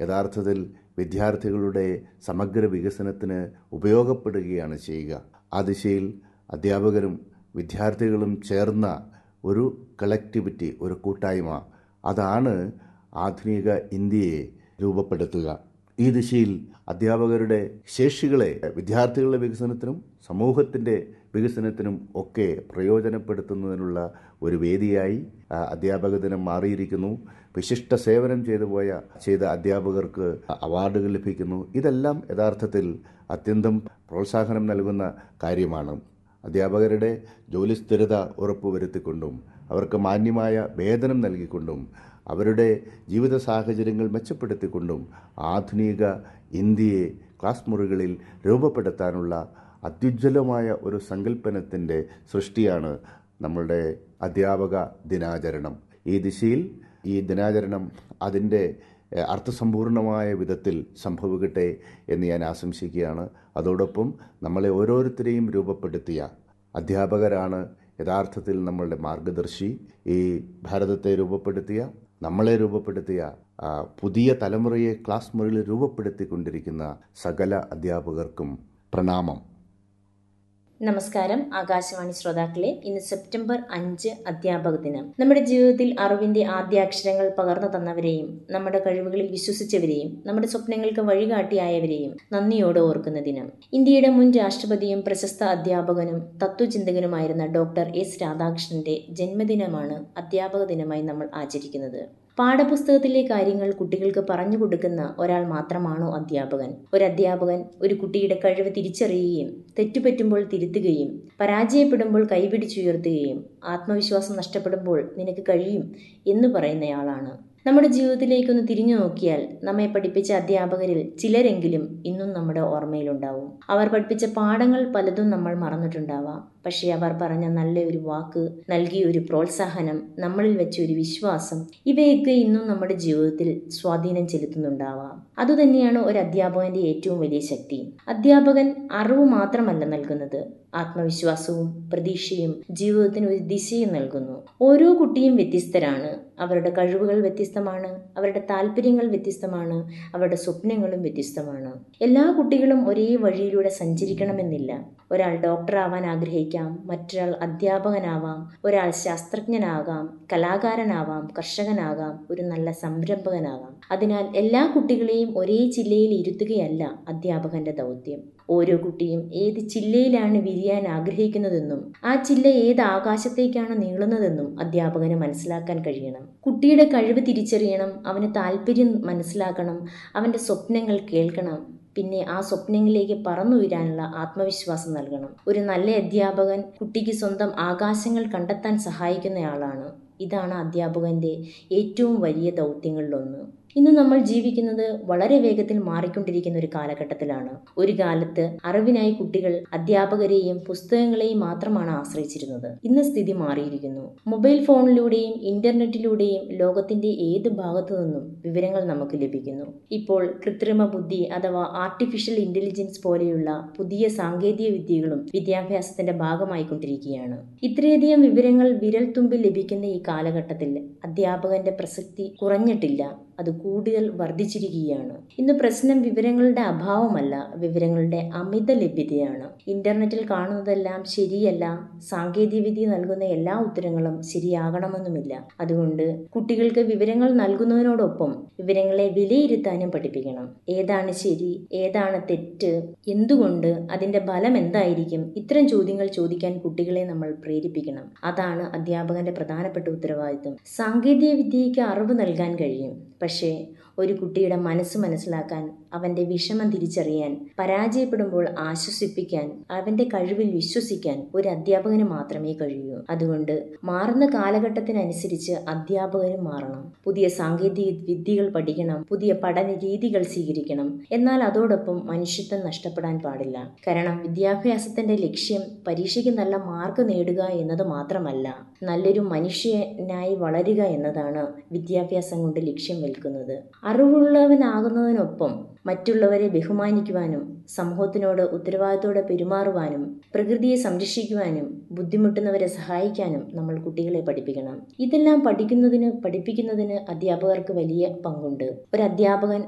യഥാർത്ഥത്തിൽ വിദ്യാർത്ഥികളുടെ സമഗ്ര വികസനത്തിന് ഉപയോഗപ്പെടുകയാണ് ചെയ്യുക ആ ദിശയിൽ അധ്യാപകരും വിദ്യാർത്ഥികളും ചേർന്ന ഒരു കളക്ടിവിറ്റി ഒരു കൂട്ടായ്മ അതാണ് ആധുനിക ഇന്ത്യയെ രൂപപ്പെടുത്തുക ഈ ദിശയിൽ അധ്യാപകരുടെ ശേഷികളെ വിദ്യാർത്ഥികളുടെ വികസനത്തിനും സമൂഹത്തിൻ്റെ വികസനത്തിനും ഒക്കെ പ്രയോജനപ്പെടുത്തുന്നതിനുള്ള ഒരു വേദിയായി ആ, അധ്യാപക ദിനം മാറിയിരിക്കുന്നു വിശിഷ്ട സേവനം ചെയ്തു പോയ ചെയ്ത അധ്യാപകർക്ക് അവാർഡുകൾ ലഭിക്കുന്നു ഇതെല്ലാം യഥാർത്ഥത്തിൽ അത്യന്തം പ്രോത്സാഹനം നൽകുന്ന കാര്യമാണ് അധ്യാപകരുടെ ജോലി സ്ഥിരത ഉറപ്പുവരുത്തിക്കൊണ്ടും അവർക്ക് മാന്യമായ വേതനം നൽകിക്കൊണ്ടും അവരുടെ ജീവിത സാഹചര്യങ്ങൾ മെച്ചപ്പെടുത്തിക്കൊണ്ടും ആധുനിക ഇന്ത്യയെ ക്ലാസ് മുറികളിൽ രൂപപ്പെടുത്താനുള്ള അത്യുജ്വലമായ ഒരു സങ്കല്പനത്തിൻ്റെ സൃഷ്ടിയാണ് നമ്മളുടെ അധ്യാപക ദിനാചരണം ഈ ദിശയിൽ ഈ ദിനാചരണം അതിൻ്റെ ഏഹ്, അർത്ഥസമ്പൂർണമായ വിധത്തിൽ സംഭവിക്കട്ടെ എന്ന് ഞാൻ ആശംസിക്കുകയാണ് അതോടൊപ്പം നമ്മളെ ഓരോരുത്തരെയും രൂപപ്പെടുത്തിയ അധ്യാപകരാണ് യഥാർത്ഥത്തിൽ നമ്മളുടെ മാർഗദർശി ഈ ഭാരതത്തെ രൂപപ്പെടുത്തിയ നമ്മളെ രൂപപ്പെടുത്തിയ ആ, പുതിയ തലമുറയെ ക്ലാസ് മുറിയിൽ രൂപപ്പെടുത്തിക്കൊണ്ടിരിക്കുന്ന സകല അധ്യാപകർക്കും പ്രണാമം നമസ്കാരം ആകാശവാണി ശ്രോതാക്കളെ ഇന്ന് സെപ്റ്റംബർ അഞ്ച് അധ്യാപക ദിനം നമ്മുടെ ജീവിതത്തിൽ അറിവിന്റെ ആദ്യാക്ഷരങ്ങൾ പകർന്നു തന്നവരെയും നമ്മുടെ കഴിവുകളിൽ വിശ്വസിച്ചവരെയും നമ്മുടെ സ്വപ്നങ്ങൾക്ക് വഴികാട്ടിയായവരെയും നന്ദിയോടെ ഓർക്കുന്ന ദിനം ഇന്ത്യയുടെ മുൻ രാഷ്ട്രപതിയും പ്രശസ്ത അധ്യാപകനും തത്വചിന്തകനുമായിരുന്ന ഡോക്ടർ എസ് രാധാകൃഷ്ണന്റെ ജന്മദിനമാണ് അധ്യാപക ദിനമായി നമ്മൾ ആചരിക്കുന്നത് പാഠപുസ്തകത്തിലെ കാര്യങ്ങൾ കുട്ടികൾക്ക് പറഞ്ഞു കൊടുക്കുന്ന ഒരാൾ മാത്രമാണോ അധ്യാപകൻ ഒരു അധ്യാപകൻ ഒരു കുട്ടിയുടെ കഴിവ് തിരിച്ചറിയുകയും തെറ്റുപറ്റുമ്പോൾ തിരുത്തുകയും പരാജയപ്പെടുമ്പോൾ കൈപിടിച്ചുയർത്തുകയും ആത്മവിശ്വാസം നഷ്ടപ്പെടുമ്പോൾ നിനക്ക് കഴിയും എന്ന് പറയുന്നയാളാണ് നമ്മുടെ ജീവിതത്തിലേക്കൊന്ന് തിരിഞ്ഞു നോക്കിയാൽ നമ്മെ പഠിപ്പിച്ച അധ്യാപകരിൽ ചിലരെങ്കിലും ഇന്നും നമ്മുടെ ഓർമ്മയിലുണ്ടാവും അവർ പഠിപ്പിച്ച പാഠങ്ങൾ പലതും നമ്മൾ മറന്നിട്ടുണ്ടാവാം പക്ഷേ അവർ പറഞ്ഞ നല്ല ഒരു വാക്ക് നൽകിയ ഒരു പ്രോത്സാഹനം നമ്മളിൽ വെച്ച ഒരു വിശ്വാസം ഇവയൊക്കെ ഇന്നും നമ്മുടെ ജീവിതത്തിൽ സ്വാധീനം ചെലുത്തുന്നുണ്ടാവാം അതുതന്നെയാണ് ഒരു അധ്യാപകന്റെ ഏറ്റവും വലിയ ശക്തി അധ്യാപകൻ അറിവ് മാത്രമല്ല നൽകുന്നത് ആത്മവിശ്വാസവും പ്രതീക്ഷയും ജീവിതത്തിന് ഒരു ദിശയും നൽകുന്നു ഓരോ കുട്ടിയും വ്യത്യസ്തരാണ് അവരുടെ കഴിവുകൾ വ്യത്യസ്തമാണ് അവരുടെ താല്പര്യങ്ങൾ വ്യത്യസ്തമാണ് അവരുടെ സ്വപ്നങ്ങളും വ്യത്യസ്തമാണ് എല്ലാ കുട്ടികളും ഒരേ വഴിയിലൂടെ സഞ്ചരിക്കണമെന്നില്ല ഒരാൾ ഡോക്ടറാവാൻ ആഗ്രഹിക്കാം മറ്റൊരാൾ അധ്യാപകനാവാം ഒരാൾ ശാസ്ത്രജ്ഞനാകാം കലാകാരനാവാം കർഷകനാകാം ഒരു നല്ല സംരംഭകനാകാം അതിനാൽ എല്ലാ കുട്ടികളെയും ഒരേ ജില്ലയിൽ ഇരുത്തുകയല്ല അധ്യാപകന്റെ ദൗത്യം ഓരോ കുട്ടിയും ഏത് ചില്ലയിലാണ് വിരിയാൻ ആഗ്രഹിക്കുന്നതെന്നും ആ ചില്ല ഏത് ആകാശത്തേക്കാണ് നീളുന്നതെന്നും അധ്യാപകന് മനസ്സിലാക്കാൻ കഴിയണം കുട്ടിയുടെ കഴിവ് തിരിച്ചറിയണം അവന് താല്പര്യം മനസ്സിലാക്കണം അവന്റെ സ്വപ്നങ്ങൾ കേൾക്കണം പിന്നെ ആ സ്വപ്നങ്ങളിലേക്ക് പറന്നുയരാനുള്ള ആത്മവിശ്വാസം നൽകണം ഒരു നല്ല അധ്യാപകൻ കുട്ടിക്ക് സ്വന്തം ആകാശങ്ങൾ കണ്ടെത്താൻ സഹായിക്കുന്നയാളാണ് ഇതാണ് അധ്യാപകന്റെ ഏറ്റവും വലിയ ദൗത്യങ്ങളിലൊന്ന് ഇന്ന് നമ്മൾ ജീവിക്കുന്നത് വളരെ വേഗത്തിൽ മാറിക്കൊണ്ടിരിക്കുന്ന ഒരു കാലഘട്ടത്തിലാണ് ഒരു കാലത്ത് അറിവിനായി കുട്ടികൾ അധ്യാപകരെയും പുസ്തകങ്ങളെയും മാത്രമാണ് ആശ്രയിച്ചിരുന്നത് ഇന്ന് സ്ഥിതി മാറിയിരിക്കുന്നു മൊബൈൽ ഫോണിലൂടെയും ഇന്റർനെറ്റിലൂടെയും ലോകത്തിന്റെ ഏത് ഭാഗത്തു നിന്നും വിവരങ്ങൾ നമുക്ക് ലഭിക്കുന്നു ഇപ്പോൾ കൃത്രിമ ബുദ്ധി അഥവാ ആർട്ടിഫിഷ്യൽ ഇന്റലിജൻസ് പോലെയുള്ള പുതിയ സാങ്കേതിക വിദ്യകളും വിദ്യാഭ്യാസത്തിന്റെ ഭാഗമായിക്കൊണ്ടിരിക്കുകയാണ് ഇത്രയധികം വിവരങ്ങൾ വിരൽ തുമ്പിൽ ലഭിക്കുന്ന ഈ കാലഘട്ടത്തിൽ അധ്യാപകന്റെ പ്രസക്തി കുറഞ്ഞിട്ടില്ല അത് കൂടുതൽ വർദ്ധിച്ചിരിക്കുകയാണ് ഇന്ന് പ്രശ്നം വിവരങ്ങളുടെ അഭാവമല്ല വിവരങ്ങളുടെ അമിത ലഭ്യതയാണ് ഇന്റർനെറ്റിൽ കാണുന്നതെല്ലാം ശരിയല്ല സാങ്കേതികവിദ്യ നൽകുന്ന എല്ലാ ഉത്തരങ്ങളും ശരിയാകണമെന്നുമില്ല അതുകൊണ്ട് കുട്ടികൾക്ക് വിവരങ്ങൾ നൽകുന്നതിനോടൊപ്പം വിവരങ്ങളെ വിലയിരുത്താനും പഠിപ്പിക്കണം ഏതാണ് ശരി ഏതാണ് തെറ്റ് എന്തുകൊണ്ട് അതിന്റെ ഫലം എന്തായിരിക്കും ഇത്തരം ചോദ്യങ്ങൾ ചോദിക്കാൻ കുട്ടികളെ നമ്മൾ പ്രേരിപ്പിക്കണം അതാണ് അധ്യാപകന്റെ പ്രധാനപ്പെട്ട ഉത്തരവാദിത്വം സാങ്കേതിക വിദ്യയ്ക്ക് അറിവ് നൽകാൻ കഴിയും പക്ഷേ ഒരു കുട്ടിയുടെ മനസ്സ് മനസ്സിലാക്കാൻ അവന്റെ വിഷമം തിരിച്ചറിയാൻ പരാജയപ്പെടുമ്പോൾ ആശ്വസിപ്പിക്കാൻ അവന്റെ കഴിവിൽ വിശ്വസിക്കാൻ ഒരു അധ്യാപകന് മാത്രമേ കഴിയൂ അതുകൊണ്ട് മാറുന്ന കാലഘട്ടത്തിനനുസരിച്ച് അധ്യാപകരും മാറണം പുതിയ സാങ്കേതിക വിദ്യകൾ പഠിക്കണം പുതിയ പഠന രീതികൾ സ്വീകരിക്കണം എന്നാൽ അതോടൊപ്പം മനുഷ്യത്വം നഷ്ടപ്പെടാൻ പാടില്ല കാരണം വിദ്യാഭ്യാസത്തിന്റെ ലക്ഷ്യം പരീക്ഷയ്ക്ക് നല്ല മാർക്ക് നേടുക എന്നത് മാത്രമല്ല നല്ലൊരു മനുഷ്യനായി വളരുക എന്നതാണ് വിദ്യാഭ്യാസം കൊണ്ട് ലക്ഷ്യം വെൽക്കുന്നത് അറിവുള്ളവനാകുന്നതിനൊപ്പം മറ്റുള്ളവരെ ബഹുമാനിക്കുവാനും സമൂഹത്തിനോട് ഉത്തരവാദിത്തോടെ പെരുമാറുവാനും പ്രകൃതിയെ സംരക്ഷിക്കുവാനും ബുദ്ധിമുട്ടുന്നവരെ സഹായിക്കാനും നമ്മൾ കുട്ടികളെ പഠിപ്പിക്കണം ഇതെല്ലാം പഠിക്കുന്നതിന് പഠിപ്പിക്കുന്നതിന് അധ്യാപകർക്ക് വലിയ പങ്കുണ്ട് ഒരു അധ്യാപകൻ